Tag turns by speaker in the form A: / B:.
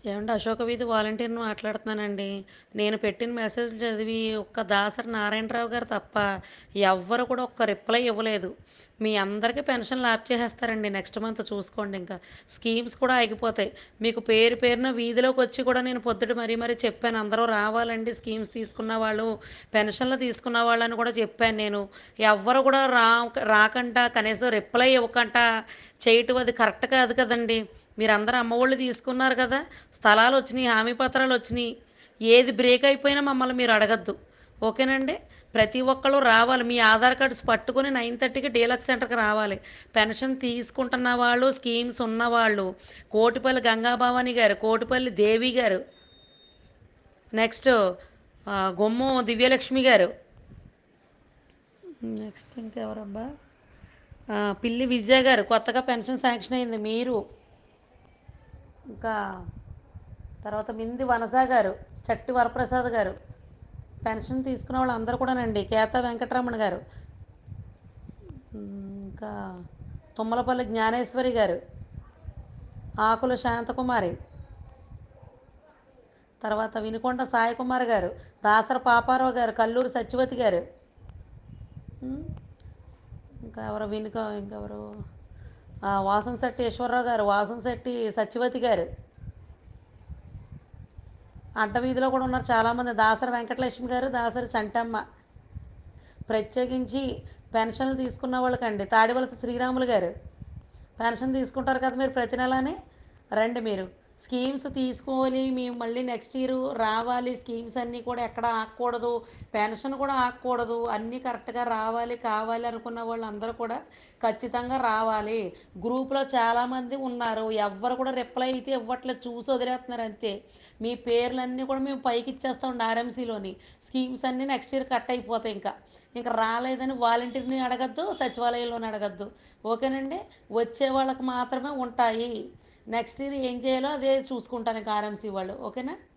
A: ఏవండి అశోక వీధి వాలంటీర్‌ని మాట్లాడుతున్నానండి. నేను పెట్టిన మెసేజ్ చదివి ఒక్క దాసరి నారాయణరావు గారు తప్ప ఎవ్వరు కూడా ఒక్క రిప్లై ఇవ్వలేదు. మీ అందరికీ పెన్షన్‌లు ఆప్ చేసేస్తారండి నెక్స్ట్ మంత్ చూసుకోండింక. స్కీమ్స్ కూడా ఆగిపోతాయి. మీకు పేరు పేరున వీధిలోకొచ్చి కూడా నేను పొద్దుట మరీ మరీ చెప్పాను. అందరూ రావాలండి స్కీమ్స్ తీసుకున్న వాళ్ళు, పెన్షన్‌లు తీసుకున్న వాళ్ళని కూడా చెప్పాను నేను. ఎవ్వరు కూడా రాక రాకంట కనీసం రిప్లై ఇవ్వకంట చేయటం అది కరెక్ట్ కాదు కదండీ! మీరందరూ అమ్మఒళ్ళు తీసుకున్నారు కదా! స్థలాలొచ్చినియి, హామీ పత్రాలొచ్చినియి. ఏది బ్రేక్ అయిపోయినా మమ్మల్ని మీరు అడగొద్దు. ఓకేనండి? ప్రతి ఒక్కళ్ళు రావాలి. మీ ఆధార్ కార్డ్స్ పట్టుకొని 9:30కి డీలక్స్ సెంటర్‌కి రావాలి. పెన్షన్ తీసుకుంటున్న వాళ్ళు, స్కీమ్స్ ఉన్నవాళ్ళు. కోటిపల్లి గంగాభవాని గారు, కోటిపల్లి దేవి గారు. నెక్స్ట్ ఆహ్, గుమ్మం దివ్యలక్ష్మి గారు. నెక్స్ట్ ఇంకెవరబ్బా! ఆ! పిల్లి విజయ గారు. కొత్తగా పెన్షన్ శాంక్షన్ అయింది మీరు. ఇంకా తర్వాత మింది వనజ గారు, చట్టి వరప్రసాద్ గారు. పెన్షన్ తీసుకున్న వాళ్ళందరూ కూడానండి. కేతా వెంకటరమణ గారు. హ్మ్. ఇంకా తుమ్మలపల్లి జ్ఞానేశ్వరి గారు. ఆకుల శాంతకుమారి. తర్వాత వినుకొండ సాయికుమార్ గారు, దాసరి పాపారావు గారు, కల్లూరి సత్యవతి గారు. హ్మ్. ఇంకా ఎవరు వినుక ఇంకెవరు ఆ! వాసంశెట్టి ఈశ్వరరావు గారు, వాసంశెట్టి సత్యవతి గారు. అడ్డవీధిలో కూడా ఉన్నారు చాలామంది. దాసరి వెంకటలక్ష్మి గారు, దాసరి చంటమ్మ. ప్రత్యేకించి పెన్షన్‌లు తీసుకున్న వాళ్ళకండి. తాడివలస శ్రీరాములు గారు. పెన్షన్ తీసుకుంటారు కదా మీరు ప్రతి నెలాని. రండి మీరు. స్కీమ్స్ తీసుకోవాలి. మేము మళ్ళీ నెక్స్ట్ ఇయర్ రావాలి. స్కీమ్స్ అన్నీ కూడా ఎక్కడ ఆగకూడదు. పెన్షన్ కూడా ఆగకూడదు. అన్నీ కరెక్ట్‌గా రావాలి, కావాలి అనుకున్న వాళ్ళందరూ కూడా ఖచ్చితంగా రావాలి. గ్రూప్‌లో చాలామంది ఉన్నారు. ఎవ్వరు కూడా రిప్లై అయితే ఇవ్వట్లేదు. చూసి వదిలేస్తున్నారు అంతే. మీ పేర్లన్నీ కూడా మేము పైకిచ్చేస్తామండి ఆర్ఎంసీలోని. స్కీమ్స్ అన్నీ నెక్స్ట్ ఇయర్ కట్ అయిపోతాయి ఇంక. ఇంక రాలేదని వాలంటీర్‌ని అడగొద్దు, సచివాలయంలోని అడగొద్దు. ఓకేనండి? వచ్చే వాళ్ళకి మాత్రమే ఉంటాయి. నెక్స్ట్ ఇయర్ ఏం చేయాలో అదే చూసుకుంటారు ఇంక ఆర్ఎంసీ వాళ్ళు. ఓకేనా?